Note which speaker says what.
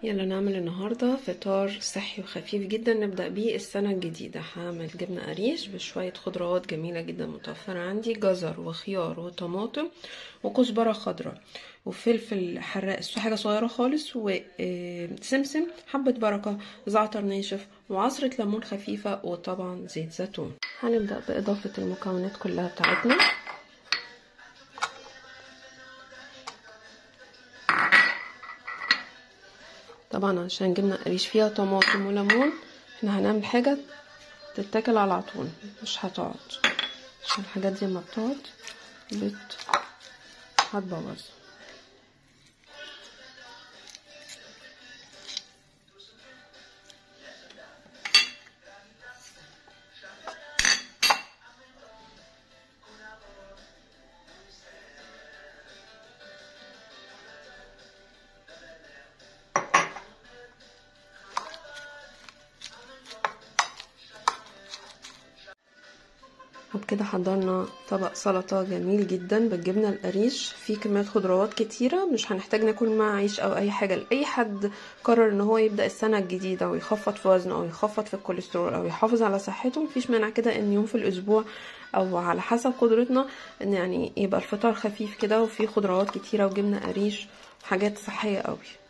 Speaker 1: يلا نعمل النهاردة فطار صحي وخفيف جدا نبدأ بيه السنة الجديدة هعمل جبنة قريش بشوية خضروات جميلة جدا متوفرة عندي جزر وخيار وطماطم وكزبرة خضراء وفلفل حراق حاجة صغيرة خالص وسمسم حبة بركة زعتر ناشف وعصرة ليمون خفيفة وطبعا زيت زيتون هنبدأ بإضافة المكونات كلها بتاعتنا طبعا عشان جبنة قريش فيها طماطم وليمون احنا هنعمل حاجة تتاكل على طول مش هتقعد عشان الحاجات دي لما بتقعد بت هتبوظ وبكده حضرنا طبق سلطة جميل جدا بالجبنة القريش فيه كمية خضروات كتيرة مش هنحتاج ناكل معاه عيش او اي حاجة لأي حد قرر ان هو يبدأ السنة الجديدة ويخفض في وزنه او يخفض في الكوليسترول او يحافظ على صحته مفيش مانع كده ان يوم في الاسبوع او على حسب قدرتنا ان يعني يبقى الفطار خفيف كده وفيه خضروات كتيرة وجبنة قريش حاجات صحية قوي